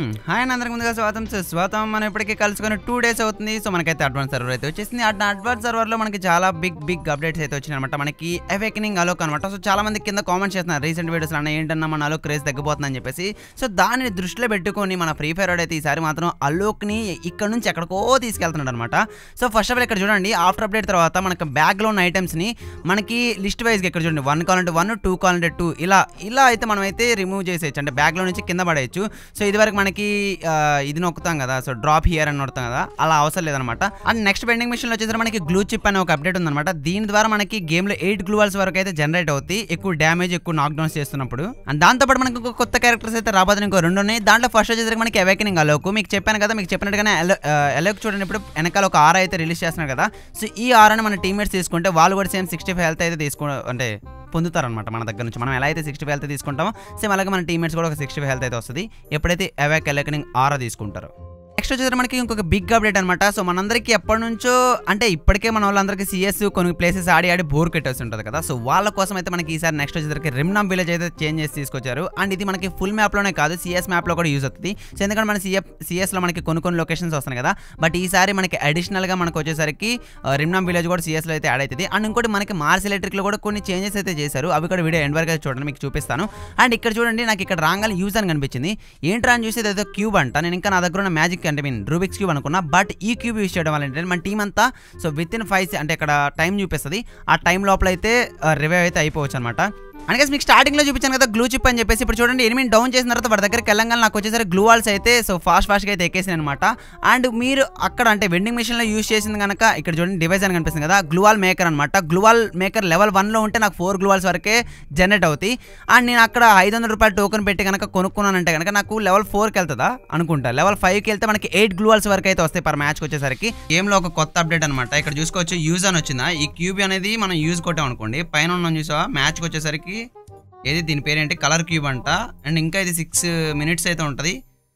మ్మ్. Hi అండి అందరికి ముందుగా స్వాగతం సో స్వాగతం మనం ఇప్పటికే కలుసుకొని టూ డేస్ అవుతుంది సో మనకైతే అడ్వాన్స్ సర్వర్ అయితే వచ్చేసింది ఆ అడ్వాన్స్ సర్వర్లో మనకి చాలా బిగ్ బిగ్ అప్డేట్స్ అయితే వచ్చినాయి అనమాట మనకి అవేకనింగ్ అలోక్ అనమాట సో చాలా మంది కింద కామెంట్ చేస్తున్నారు రీసెంట్ వీడియోస్ అన్న ఏంటన్నా మన అలోక్ క్రేజ్ తగ్గిపోతుందని చెప్పేసి సో దానిని దృష్టిలో పెట్టుకొని మన ఫ్రీ ఫైర్ అయితే ఈసారి మాత్రం అలోక్ని ఇక్కడ నుంచి ఎక్కడికో తీసుకెళ్తున్నాడు అనమాట సో ఫస్ట్ ఆఫ్ ఆల్ ఇక్కడ చూడండి ఆఫ్టర్ అప్డేట్ తర్వాత మనకి బ్యాగ్లో ఉన్న ఐటమ్స్ని మనకి లిస్ట్ వైజ్గా ఇక్కడ చూడండి వన్ కావాలంటే వన్ టూ కావాలంటే టూ ఇలా ఇలా అయితే మనం అయితే రిమూవ్ చేసేయచ్చు అంటే బ్యాగ్లో నుంచి కింద పడేయచ్చు సో ఇది వరకు మనకి ఆ, ఇది నొక్కుతాం కదా సో డ్రాప్ హియర్ అని నొక్కుతాం కదా అలా అవసరం లేదనమాట అండ్ నెక్స్ట్ బెండింగ్ మిషన్లో వచ్చేసరికి మనకి గ్లూ చిప్ అనే ఒక అప్డేట్ ఉందన్నమాట దీని ద్వారా మనకి గేమ్లో ఎయిట్ గ్లూ వాల్స్ వరకు అయితే జనరేట్ అవుతాయి ఎక్కువ డ్యామేజ్ ఎక్కువ నాక్ డౌన్స్ చేస్తున్నప్పుడు అండ్ దాంతోపాటు మనకి ఇంకో కొత్త క్యారెక్టర్స్ అయితే రాబోతున్నాయి ఇంకో రెండు ఉన్నాయి దాంట్లో ఫస్ట్ వచ్చేసరికి మనకి అవేకనింగ్ అలోక్ మీకు చెప్పాను కదా మీకు చెప్పినట్టుగానే ఎలోక్ చూడండి ఇప్పుడు వెనకాల ఒక ఆర్ అయితే రిలీజ్ చేస్తున్నారు కదా సో ఈ ఆర్ అని మన టీమేట్స్ తీసుకుంటే వాళ్ళు కూడా సేమ్ సిక్స్టీ ఫైవ్ హెల్త్ అయితే తీసుకో అంటే పొందుతారనమాట మన దగ్గర నుంచి మనం ఎలా అయితే సిక్స్టీ ఫైవ్ హెల్త్ తీసుకుంటామో సేమ్ అలాగే మన టీమేట్స్ కూడా ఒక సిక్స్టీ ఫైవ్ హెల్త్ అయితే వస్తుంది ఎప్పుడైతే అవాక్ ఎలకనింగ్ ఆరా తీసుకుంటారో నెక్స్ట్ వచ్చేసరికి మనకి ఇంకొక బిగ్ అప్డేట్ అనమాట సో మనందరికీ ఎప్పటి నుంచో అంటే ఇప్పటికే మన వాళ్ళందరికీ సిఎస్ కొన్ని ప్లేసెస్ ఆడి ఆడి బోర్ కట్టేసి ఉంటుంది కదా సో వాళ్ళ కోసం అయితే మనకి ఈసారి నెక్స్ట్ వచ్చేసరికి రిమ్నామ్ విలేజ్ అయితే చేంజ్ చేసి తీసుకొచ్చారు అండ్ ఇది మనకి ఫుల్ మ్యాప్లోనే కాదు సిఎస్ మ్యాప్లో కూడా యూజ్ అవుతుంది సో ఎందుకంటే మన సిఎఫ్ సిఎస్లో మనకి కొన్ని కొన్ని లొకేషన్స్ వస్తున్నాయి కదా బట్ ఈసారి మనకి అడిషనల్గా మనకు వచ్చేసరికి రిమ్నామ్ విలేజ్ కూడా సిఎస్లో అయితే యాడ్ అవుతుంది అండ్ ఇంకోటి మనకి మార్స్ ఎలక్ట్రిక్లో కూడా కొన్ని చేంజెస్ అయితే చేశారు అవి కూడా వీడియో ఎండ్ వరకు అయితే చూడండి మీకు చూపిస్తాను అండ్ ఇక్కడ చూడండి నాకు ఇక్కడ రాగానే యూజ్ అని కనిపించింది ఏంట్రా అని చూసి ఏదో క్యూబ్ అంట నేను ఇంకా నా దగ్గర ఉన్న మ్యాజిక్ అంటే మీన్ రూబిక్స్ క్యూబ్ అనుకున్నా బట్ ఈ క్యూబ్ యూస్ చేయడం వల్ల ఏంటంటే మన టీం అంతా సో విత్ ఇన్ ఫైవ్ అంటే ఇక్కడ టైం చూపిస్తుంది ఆ టైం లోపల అయితే రివైవ్ అయితే అయిపోవచ్చు అనమాట అనగా మీకు స్టార్టింగ్ లో చూపించాను కదా గ్లూ చిప్ అని చెప్పేసి ఇప్పుడు చూడండి ఎనిమిది డౌన్ చేసిన తర్వాత వాడి దగ్గరికి వెళ్ళంగా నాకు వచ్చేసరికి గ్లూ వాల్స్ అయితే సో ఫాస్ట్ ఫాస్ట్గా అయితే ఎక్కేసాయి అనమాట అండ్ మీరు అక్కడ అంటే వెండింగ్ మిషన్ లో యూస్ చేసింది కనుక ఇక్కడ చూడండి డివైస్ అని కనిపిస్తుంది కదా గ్లూవాల్ మేకర్ అనమాట గ్లూవాల్ మేకర్ లెవెల్ వన్ లో ఉంటే నాకు ఫోర్ గ్లూవాల్స్ వరకే జనరేట్ అవుతాయి అండ్ నేను అక్కడ ఐదు వందల రూపాయలు టోకెన్ పెట్టి కనుక కొనుక్కున్నానంటే కనుక నాకు లెవెల్ ఫోర్కి వెళ్తుందా అనుకుంటా లెవెల్ ఫైవ్కి వెళ్తే మనకి ఎయిట్ గ్లూవాల్స్ వరకు అయితే వస్తాయి పర్ మ్యాచ్కి వచ్చేసరికి గేమ్లో ఒక కొత్త అప్డేట్ అనమాట ఇక్కడ చూసుకోవచ్చు యూజ్ అని వచ్చిందా ఈ క్యూబ్ అనేది మనం యూజ్ కొట్టాం అనుకోండి పైన ఉన్న చూసావా మ్యాచ్కి వచ్చేసరికి ఏది దీని పేరేంటి కలర్ క్యూబ్ అంట అండ్ ఇంకా ఇది సిక్స్ మినిట్స్ అయితే ఉంటుంది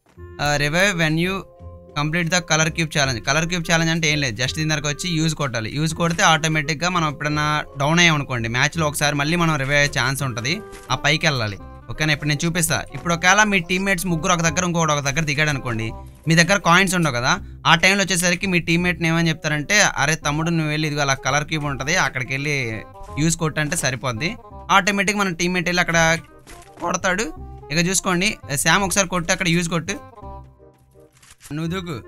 revive when you complete the colour cube challenge colour cube challenge అంటే ఏం లేదు జస్ట్ దీని దగ్గరకు వచ్చి యూజ్ కొట్టాలి యూజ్ కొడితే ఆటోమేటిక్గా మనం ఎప్పుడన్నా డౌన్ అయ్యాం అనుకోండి మ్యాచ్లో ఒకసారి మళ్ళీ మనం రివైవ్ అయ్యే ఛాన్స్ ఉంటుంది ఆ పైకి వెళ్ళాలి ఓకేనా ఇప్పుడు నేను చూపిస్తా ఇప్పుడు ఒకవేళ మీ టీమ్మేట్స్ ముగ్గురు ఒక దగ్గర ఇంకొకటి ఒక దగ్గర దిగాడు అనుకోండి మీ దగ్గర కాయిన్స్ ఉండవు కదా ఆ టైంలో వచ్చేసరికి మీ టీమ్మేట్ని ఏమని చెప్తారంటే అరే తమ్ముడు నువ్వు వెళ్ళి ఇదిగో అలా కలర్ క్యూబ్ ఉంటుంది అక్కడికి వెళ్ళి యూజ్ కొట్టంటే సరిపోద్ది ఆటోమేటిక్ మన టీమ్మేట్ వెళ్ళి అక్కడ కొడతాడు ఇక చూసుకోండి శామ్ ఒకసారి కొట్టు అక్కడ యూజ్ కొట్టు నువ్వు దూకు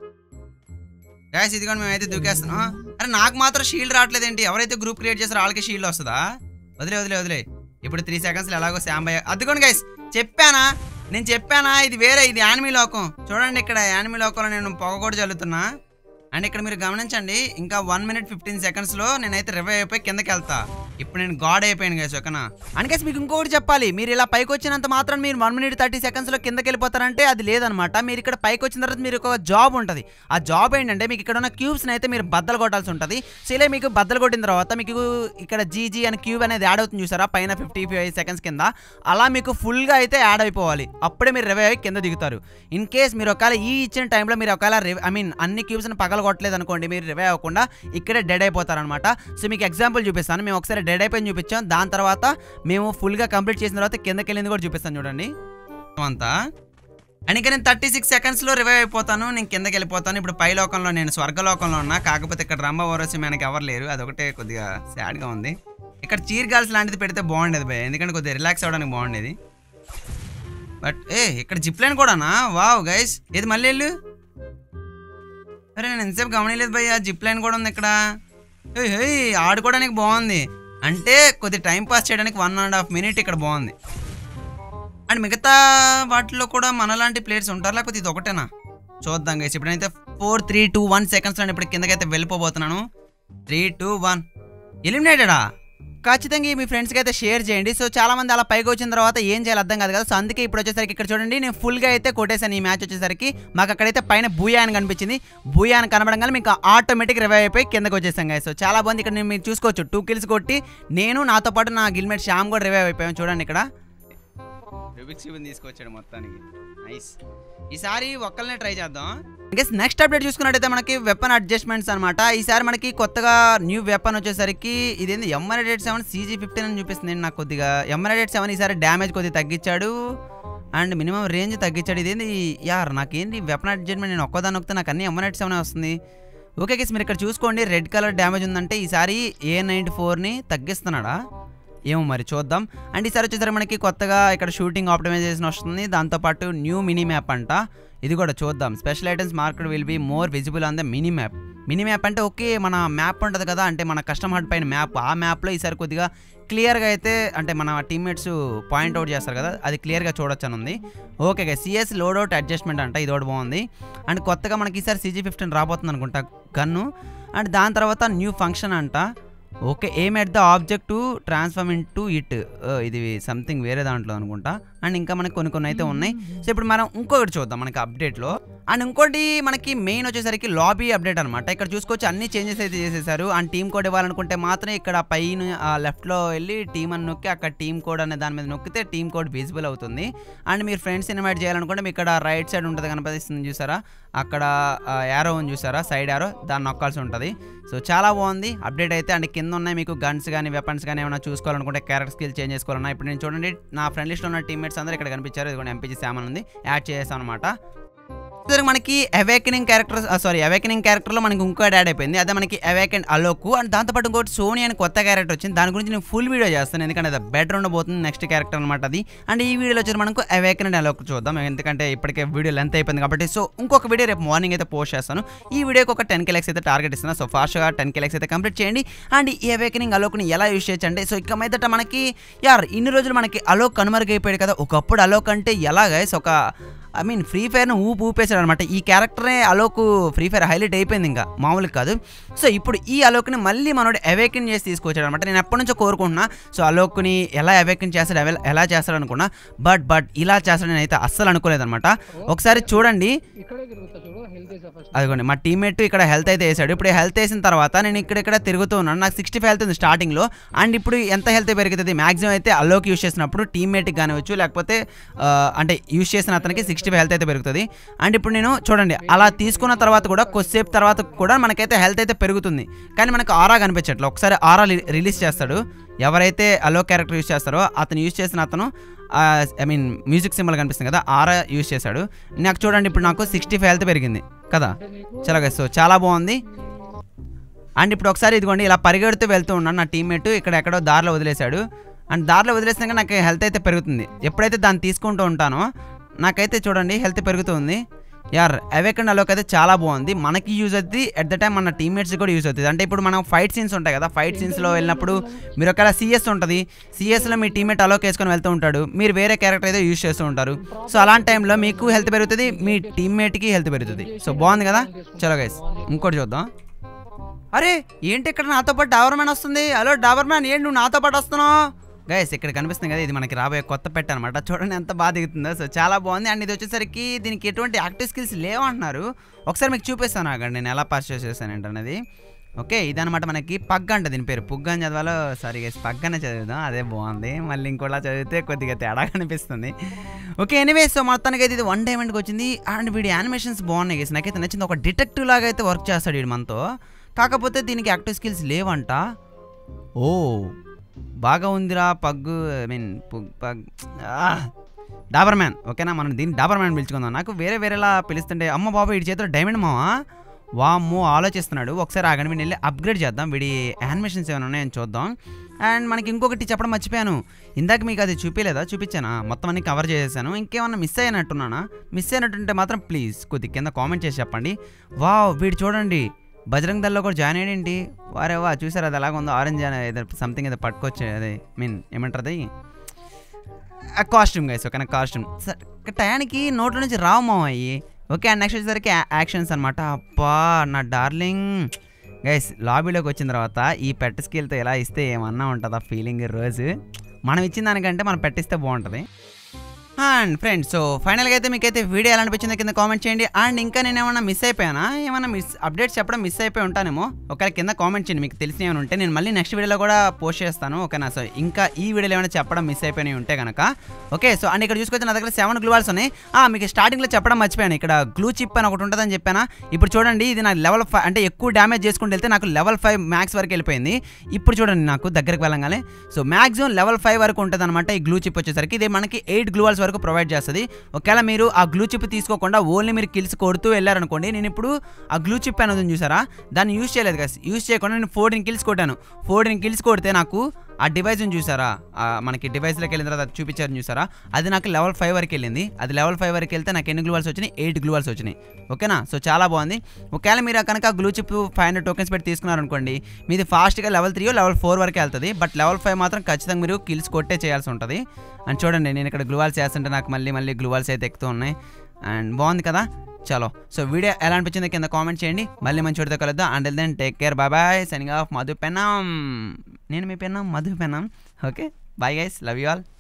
గ్యాస్ ఇదిగోండి మేమైతే దూకేస్తున్నాం అరే నాకు మాత్రం షీల్డ్ రావట్లేదు ఏంటి ఎవరైతే గ్రూప్ క్రియేట్ చేస్తారో వాళ్ళకి షీల్డ్ వస్తుందా వదిలే వదిలే వదిలే ఇప్పుడు త్రీ సెకండ్స్లో ఎలాగో శామ్ భయ్య అదిగోండి గైస్ చెప్పానా నేను చెప్పానా ఇది వేరే ఇది యానిమీ లోకం చూడండి ఇక్కడ యానిమీ లోకంలో నేను పొగ కూడా చల్లుతున్నా అండ్ ఇక్కడ మీరు గమనించండి ఇంకా వన్ మినిట్ ఫిఫ్టీన్ సెకండ్స్లో నేనైతే రివైవ్ అయిపోయి కిందకి వెళ్తా ఇప్పుడు నేను గాడ్ అయిపోయాను గైస్ ఓకేనా అందుకేసి మీకు ఇంకొకటి చెప్పాలి మీరు ఇలా పైకి వచ్చినంత మాత్రం మీరు వన్ మినిట్ థర్టీ సెకండ్స్లో కిందకి వెళ్ళిపోతారంటే అది లేదనమాట మీరు ఇక్కడ పైకి వచ్చిన తర్వాత మీరు ఒక జాబ్ ఉంటుంది ఆ జాబ్ ఏంటంటే మీకు ఇక్కడ ఉన్న క్యూబ్స్ని అయితే మీరు బద్దలు కొట్టాల్సి ఉంటుంది సో ఇలా మీకు బద్దలు కొట్టిన తర్వాత మీకు ఇక్కడ జీజీ అని క్యూబ్ అనేది యాడ్ అవుతుంది చూసారా పైన ఫిఫ్టీ ఫైవ్ సెకండ్స్ కింద అలా మీకు ఫుల్గా అయితే యాడ్ అయిపోవాలి అప్పుడే మీరు రివైవ్ అయ్యి కింద దిగుతారు ఇన్ కేస్ మీరు ఒకవేళ ఈ ఇచ్చిన టైంలో మీరు ఒకవేళ ఐ మీన్ అన్ని క్యూబ్స్ని పగల కొట్టలేదు అనుకోండి మీరు రివైవ్ అవ్వకుండా ఇక్కడే డెడ్ అయిపోతారనమాట సో మీకు ఎగ్జాంపుల్ చూపిస్తాను మేము ఒకసారి డెడ్ అయిపోయి చూపించాం దాని తర్వాత మేము ఫుల్గా కంప్లీట్ చేసిన తర్వాత కిందకి వెళ్ళింది కూడా చూపిస్తాను చూడండి అంతా అండ్ ఇంకా నేను థర్టీ సిక్స్ సెకండ్స్లో రివైవ్ అయిపోతాను నేను కిందకి వెళ్ళిపోతాను ఇప్పుడు పై లోకంలో నేను స్వర్గలోకంలో ఉన్నా కాకపోతే ఇక్కడ రంభ ఓరసి మనకి ఎవరు లేరు అదొకటే కొద్దిగా సాడ్గా ఉంది ఇక్కడ చీర్ గాల్స్ లాంటిది పెడితే బాగుండేది భయ్ ఎందుకంటే కొద్దిగా రిలాక్స్ అవ్వడానికి బాగుండేది బట్ ఏ ఇక్కడ జిప్ లైన్ కూడానా వావ్ గైస్ ఏది మళ్ళీ వెళ్ళు అరే నేను ఎంతసేపు గమనిలేదు భయ్య జిప్ లైన్ కూడా ఉంది ఇక్కడ ఏయ్, ఏయ్, ఆడుకోవడానికి బాగుంది అంటే కొద్ది టైం పాస్ చేయడానికి వన్ అండ్ హాఫ్ మినిట్ ఇక్కడ బాగుంది అండ్ మిగతా వాటిలో కూడా మనలాంటి ప్లేయర్స్ ఉంటారు లేకపోతే ఇది ఒకటేనా చూద్దాం గైస్ ఇప్పుడైతే four three two one seconds నేను ఇప్పుడు కిందకైతే వెళ్ళిపోబోతున్నాను త్రీ టూ వన్ ఎలిమినేటెడా ఖచ్చితంగా ఈ మీ ఫ్రెండ్స్కి అయితే షేర్ చేయండి సో చాలా మంది అలా పైకి వచ్చిన తర్వాత ఏం చేయాలి అర్థం కాదు కదా సో అందుకే ఇప్పుడు వచ్చేసరికి ఇక్కడ చూడండి నేను ఫుల్గా అయితే కొట్టేశాను ఈ మ్యాచ్ వచ్చేసరికి మాకు అక్కడైతే పైన బూయా అని కనిపించింది బూయా అని కనబడంగానే మీకు ఆటోమేటిక్ రివైవ్ అయిపోయి కిందకి వచ్చేసాం కదా సో చాలా బాగుంది ఇక్కడ నేను మీరు చూసుకోవచ్చు టూ కిల్స్ కొట్టి నేను నాతో పాటు నా గిల్మెట్ శ్యామ్ కూడా రివైవ్ అయిపోయాం చూడండి ఇక్కడ రూబిక్స్ క్యూబ్ని తీసుకొచ్చాడు మొత్తానికి నైస్ ఈసారి ఒక్కళ్ళనే ట్రై చేద్దాం గెస్ నెక్స్ట్ అప్డేట్ చూసుకున్నట్టయితే మనకి వెపన్ అడ్జస్ట్మెంట్స్ అనమాట ఈసారి మనకి కొత్తగా న్యూ వెపన్ వచ్చేసరికి ఇదేంది ఎంఆర్ఎడ్ సెవెన్ సీజీ ఫిఫ్టీన్ అని చూపిస్తుంది నాకు కొద్దిగా ఎంఆర్ఎడ్ సెవెన్ ఈసారి డ్యామేజ్ కొద్దిగా తగ్గించాడు అండ్ మినిమం రేంజ్ తగ్గించాడు ఇదేంది యార్ నాకేంది వెపన్ అడ్జస్ట్మెంట్ నేను ఒక్కదాని నొక్కితే నాకు అన్ని ఎంఎన్ సెవెన్ వస్తుంది ఓకే కేసు మీరు ఇక్కడ చూసుకోండి రెడ్ కలర్ డ్యామేజ్ ఉందంటే ఈసారి ఏ నైంటీ ఫోర్ని తగ్గిస్తున్నాడా ఏమో మరి చూద్దాం అండ్ ఈసారి వచ్చేసరికి మనకి కొత్తగా ఇక్కడ షూటింగ్ ఆప్టిమైజేషన్ వస్తుంది దాంతోపాటు న్యూ మినీ మ్యాప్ అంట ఇది కూడా చూద్దాం special items market will be more visible on the mini map mini map అంటే ఓకే మన మ్యాప్ ఉంటుంది కదా అంటే మన కస్టమ్ హట్ పైన మ్యాప్ ఆ మ్యాప్లో ఈసారి కొద్దిగా క్లియర్గా అయితే అంటే మన టీమ్మేట్స్ పాయింట్ అవుట్ చేస్తారు కదా అది క్లియర్గా చూడొచ్చు అని ఉంది okay CS load out adjustment అంట ఇది ఒకటి బాగుంది అండ్ కొత్తగా మనకి ఈసారి సీజీ ఫిఫ్టీన్ రాబోతుంది అనుకుంటా గన్ను అండ్ దాని తర్వాత న్యూ ఫంక్షన్ అంట okay aim at the object to transform in to it ఇది సంథింగ్ వేరే దాంట్లో అనుకుంటా అండ్ ఇంకా మనకి కొన్ని కొన్ని అయితే ఉన్నాయి సో ఇప్పుడు మనం ఇంకొకటి చూద్దాం మనకి అప్డేట్లో అండ్ ఇంకోటి మనకి మెయిన్ వచ్చేసరికి లాబీ అప్డేట్ అనమాట ఇక్కడ చూసుకోవచ్చు అన్ని చేంజెస్ అయితే చేసేసారు అండ్ టీమ్ కోడ్ ఇవ్వాలనుకుంటే మాత్రం ఇక్కడ పైన లెఫ్ట్లో వెళ్ళి టీమ్ అని నొక్కి అక్కడ టీమ్ కోడ్ అనే దాని మీద నొక్కితే టీమ్ కోడ్ విజిబుల్ అవుతుంది అండ్ మీరు ఫ్రెండ్స్ ఇన్వైట్ చేయాలనుకుంటే మీకు ఇక్కడ రైట్ సైడ్ ఉంటుంది కనిపిస్తుంది చూసారా అక్కడ యారో ఉంది చూసారా సైడ్ యారో దాన్ని నొక్కాల్సి ఉంటుంది సో చాలా బాగుంది అప్డేట్ అయితే అండ్ కింద ఉన్నాయి మీకు గన్స్ కానీ వెపన్స్ కానీ ఏమైనా చూసుకోవాలనుకుంటే క్యారెక్టర్ స్కిల్ చేంజ్ చేసుకోవాలన్నా ఇప్పుడు నేను చూడండి నా ఫ్రెండ్ లిస్ట్లో ఉన్న టీమ్మేట్స్ అందరూ ఇక్కడ కనిపించారు ఇది కూడా ఎంపీజీ శామన్ ఉంది యాడ్ చేసాం అనమాట సరే మనకి అవేకనింగ్ క్యారెక్టర్ సారీ అవేకనింగ్ క్యారెక్టర్లో మనకి ఇంకోటి యాడ్ అయిపోయింది అదే మనకి అవేకెండ్ అలోకు అండ్ దాంతోపాటు ఇంకోటి సోనీ అని కొత్త క్యారెక్టర్ వచ్చింది దాని గురించి నేను ఫుల్ వీడియో చేస్తాను ఎందుకంటే అది బెటర్ ఉండబోతుంది నెక్స్ట్ క్యారెక్టర్ అనమాట అది అండ్ ఈ వీడియోలో వచ్చి మనకు అవేకెండ్ అలోక్ చూద్దాం ఎందుకంటే ఇప్పటికే వీడియో లెంత్ అయిపోయింది కాబట్టి సో ఇంకొక వీడియో రేపు మార్నింగ్ అయితే పోస్ట్ చేస్తాను ఈ వీడియోకి ఒక టెన్ కెలెక్స్ అయితే టార్గెట్ ఇస్తున్నాను సో ఫాస్ట్గా టెన్ కెలెక్స్ అయితే కంప్లీట్ చేయండి అండ్ ఈ అవేకనింగ్ అలోక్ని ఎలా యూస్ చేయొచ్చు అంటే సో ఇక మీదట మనకి యార్ ఇన్ని రోజులు మనకి అలోక్ కనుమరుగైపోయాడు కదా ఒకప్పుడు అలోక్ అంటే ఎలా గైస్ ఒక ఐ మీన్ ఫ్రీ ఫైర్ను ఊపు ఊపేశాడు అనమాట ఈ క్యారెక్టరే అలోక్ ఫ్రీ ఫైర్ హైలైట్ అయిపోయింది ఇంకా మామూలుగా కాదు సో ఇప్పుడు ఈ అలోక్ని మళ్ళీ మనోడు అవేకన్ చేసి తీసుకొచ్చాడు అనమాట నేను ఎప్పటి నుంచో కోరుకుంటున్నా సో అలోక్ని ఎలా అవేకన్ చేస్తాడు ఎవె- ఎలా చేస్తాడు అనుకున్నా బట్ బట్ ఇలా చేస్తాడని అయితే అస్సలు అనుకోలేదన్నమాట ఒకసారి చూడండి ఇక్కడే తిరుగుతా చూడు హెల్త్ వేసా ఫస్ట్ అదిగోండి మా టీమ్మేట్ ఇక్కడ హెల్త్ అయితే వేసాడు ఇప్పుడు హెల్త్ వేసిన తర్వాత నేను ఇక్కడ ఇక్కడ తిరుగుతూ ఉన్నాను నాకు సిక్స్టీ ఫైవ్ హెల్త్ ఉంది స్టార్టింగ్లో అండ్ ఇప్పుడు ఎంత హెల్త్ పెరుగుతుంది మాక్సిమం అయితే అల్లోకి యూస్ చేసినప్పుడు టీమ్మేట్కి కానివచ్చు లేకపోతే ఆ, అంటే యూస్ చేసిన అతనికి సిక్స్టీ ఫైవ్ హెల్త్ అయితే పెరుగుతుంది అండ్ ఇప్పుడు నేను చూడండి అలా తీసుకున్న తర్వాత కూడా కొద్దిసేపు తర్వాత కూడా మనకైతే హెల్త్ అయితే పెరుగుతుంది కానీ మనకు ఆరా కనిపించట్లేదు ఒకసారి ఆరా రిలీజ్ చేస్తాడు ఎవరైతే అలో క్యారెక్టర్ యూస్ చేస్తారో అతను యూస్ చేసిన అతను ఐ మీన్ మ్యూజిక్ సింబల్ కనిపిస్తుంది కదా ఆరా యూస్ చేశాడు నాకు చూడండి ఇప్పుడు నాకు సిక్స్టీ ఫైవ్ హెల్త్ పెరిగింది కదా అంటే నీకు చాలా guys, సో చాలా బాగుంది అండ్ ఇప్పుడు ఒకసారి ఇదిగోండి ఇలా పరిగెడుతూ వెళ్తూ ఉన్నాను నా టీమ్మేట్ ఇక్కడ ఎక్కడో దారిలో వదిలేశాడు అండ్ దారిలో వదిలేసినాక నాకు హెల్త్ అయితే పెరుగుతుంది ఎప్పుడైతే దాన్ని తీసుకుంటూ ఉంటానో నాకైతే చూడండి హెల్త్ పెరుగుతుంది యార్ అవేకండ్ అలోక్ అయితే చాలా బాగుంది మనకి యూజ్ అవుతుంది అట్ ద టైం మన టీమ్మేట్స్ కూడా యూజ్ అవుతుంది అంటే ఇప్పుడు మనం ఫైట్ సీన్స్ ఉంటాయి కదా ఫైట్ సీన్స్లో వెళ్ళినప్పుడు మీరు ఒకవేళ సిఎస్ ఉంటుంది సిఎస్లో మీ టీమ్మేట్ అలోక్ వేసుకొని వెళ్తూ ఉంటాడు మీరు వేరే క్యారెక్టర్ అయితే యూజ్ చేస్తూ ఉంటారు సో అలాంటి టైంలో మీకు హెల్త్ పెరుగుతుంది మీ టీమ్మేట్కి హెల్త్ పెరుగుతుంది సో బాగుంది కదా చలో గైస్ ఇంకోటి చూద్దాం అరే ఏంటి ఇక్కడ నాతో పాటు డాబర్ మ్యాన్ వస్తుంది హలో డాబర్ మ్యాన్ ఏంటి నువ్వు నాతో పాటు వస్తున్నావు గైస్ ఇక్కడ కనిపిస్తుంది కదా ఇది మనకి రాబోయే కొత్త పెట్ట అనమాట చూడండి ఎంత బాగా దిగుతుందో సో చాలా బాగుంది అండ్ ఇది వచ్చేసరికి దీనికి ఎటువంటి యాక్టివ్ స్కిల్స్ లేవంటున్నారు ఒకసారి మీకు చూపిస్తాను అక్కడ నేను ఎలా పర్చేస్ చేశాను అనేది ఓకే ఇదనమాట మనకి పగ్ అంట దీని పేరు పుగ్గ అని చదవాలో సారీ గైస్ పగ్ అనే చదువుదాం అదే బాగుంది మళ్ళీ ఇంకోలా చదివితే కొద్దిగా తేడా కనిపిస్తుంది ఓకే ఎనీవే సో మొత్తానికి అయితే ఇది వన్ డైమండ్కి వచ్చింది అండ్ వీడి యానిమేషన్స్ బాగున్నాయి గైస్ నాకైతే నచ్చింది ఒక డిటెక్టివ్ లాగా అయితే వర్క్ చేస్తాడు వీడు మనతో కాకపోతే దీనికి యాక్టివ్ స్కిల్స్ లేవంట ఓ బాగా ఉందిరా pug I mean pug pug ఆ, డాబర్ మ్యాన్ ఓకేనా మనం దీన్ని డాబర్ మ్యాన్ పిలుచుకుందాం నాకు వేరే వేరేలా పిలుస్తుంటే అమ్మ బాబా వీడి చేతిలో డైమండ్ మావా వామ్మో ఆలోచిస్తున్నాడు ఒకసారి ఆగండి వీడిని వెళ్ళి అప్గ్రేడ్ చేద్దాం వీడి యానిమేషన్స్ ఏమైనా ఉన్నాయని చూద్దాం అండ్ మనకి ఇంకొకటి చెప్పడం మర్చిపోయాను ఇందాక మీకు అది చూపించలేదా చూపించానా మొత్తం అన్ని కవర్ చేసేసాను ఇంకేమన్నా మిస్ అయినట్టున్నానా మిస్ అయినట్టుంటే మాత్రం ప్లీజ్ కొద్ది కింద కామెంట్ చేసి చెప్పండి వావ్ వీడు చూడండి బజరంగ్ దల్లో కూడా జాయిన్ అయ్యేంటి వారే వా చూసారు అది ఎలాగ ఉందో ఆరెంజ్ ఏదో సంథింగ్ ఏదో పట్టుకొచ్చి అదే మీన్ ఏమంటారు అది కాస్ట్యూమ్ గైస్ ఓకేనా కాస్ట్యూమ్ టయానికి నోట్ల నుంచి రావు మావయ్యి ఓకే అండ్ నెక్స్ట్ వచ్చేసరికి యాక్షన్స్ అనమాట అబ్బా నా డార్లింగ్ గైస్ లాబీలోకి వచ్చిన తర్వాత ఈ పెట్ స్కిల్తో ఎలా ఇస్తే ఏమన్నా ఉంటుందా ఫీలింగ్ రోజు మనం ఇచ్చిన దానికంటే మనం పెట్టిస్తే బాగుంటుంది అండ్ ఫ్రెండ్స్ సో ఫైనల్గా అయితే మీకైతే వీడియో ఎలా అనిపించిందో కింద కామెంట్ చేయండి అండ్ ఇంకా నేను ఏమైనా మిస్ అయిపోయానా ఏమైనా మిస్ అప్డేట్స్ చెప్పడం మిస్ అయిపోయి ఉంటానేమో ఒకవేళ కింద కామెంట్ చేయండి మీకు తెలిసిన ఏమైనా ఉంటే నేను మళ్ళీ నెక్స్ట్ వీడియోలో కూడా పోస్ట్ చేస్తాను ఓకేనా సో ఇంకా ఈ వీడియోలో ఏమైనా చెప్పడం మిస్ అయిపోయినాయి ఉంటే కనుక ఓకే సో అండ్ ఇక్కడ చూసుకొచ్చి నా దగ్గర సెవెన్ గ్లూవాల్స్ ఉన్నాయి ఆ, మీకు స్టార్టింగ్లో చెప్పడం మర్చిపోయాను ఇక్కడ గ్లూ చిప్ అని ఒకటి ఉంటుందని చెప్పానా ఇప్పుడు చూడండి ఇది నాకు లెవెల్ ఫైవ్ అంటే ఎక్కువ డ్యామేజ్ చేసుకుంటూ వెళ్తే నాకు లెవెల్ ఫైవ్ మ్యాక్స్ వరకు వెళ్ళిపోయింది ఇప్పుడు చూడండి నాకు దగ్గరికి వెళ్ళగానే సో మ్యాక్సిమం లెవెల్ ఫైవ్ వరకు ఉంటుంది అనమాట ఈ గ్లూ చిప్ వచ్చేసరికి ఇది మనకి ఎయిట్ గ్లూవాల్స్ వరకు ప్రొవైడ్ చేస్తుంది ఒకవేళ మీరు ఆ గ్లూ చిప్ తీసుకోకుండా ఓన్లీ మీరు కిల్స్ కొడుతూ వెళ్ళారనుకోండి నేను ఇప్పుడు ఆ గ్లూ చిప్ అనేది ఉంది చూసారా దాన్ని యూస్ చేయలేదు కదా యూస్ చేయకుండా నేను ఫోర్టీన్ కిల్స్ కొట్టాను ఫోర్టీన్ కిల్స్ కొడితే నాకు ఆ డివైస్ని చూసారా ఆ మనకి డివైస్లోకి వెళ్ళిన తర్వాత అది చూపించారు చూసారా అది నాకు లెవెల్ ఫైవ్ వరకు వెళ్ళింది అది లెవెల్ ఫైవ్ వరకు వెళ్తే నాకు ఎన్ని గ్లూవల్స్ వచ్చినాయి ఎయిట్ గ్లూవల్స్ వచ్చినాయి ఓకేనా సో చాలా బాగుంది ఒకవేళ మీరు కనుక glue chip five hundred tokens పెట్టి తీసుకున్నారనుకోండి మీది ఫాస్ట్గా లెవెల్ త్రీ లెవెల్ ఫోర్ వరకు వెళ్తుంది బట్ లెవెల్ ఫైవ్ మాత్రం ఖచ్చితంగా మీరు కిల్స్ కొట్టే చేయాల్సి ఉంటుంది అండ్ చూడండి నేను ఇక్కడ గ్లూవాల్స్ చేస్తుంటే నాకు మళ్ళీ మళ్ళీ గ్లూవాల్స్ అయితే ఎక్కుతూ ఉన్నాయి అండ్ బాగుంది కదా చలో సో వీడియో ఎలా అనిపించిందో కింద కామెంట్ చేయండి మళ్ళీ మంచి వీడితో కలుద్దాం and then take care bye bye signing off Madhu Penam నేను మీ Penam Madhu Penam okay bye guys love you all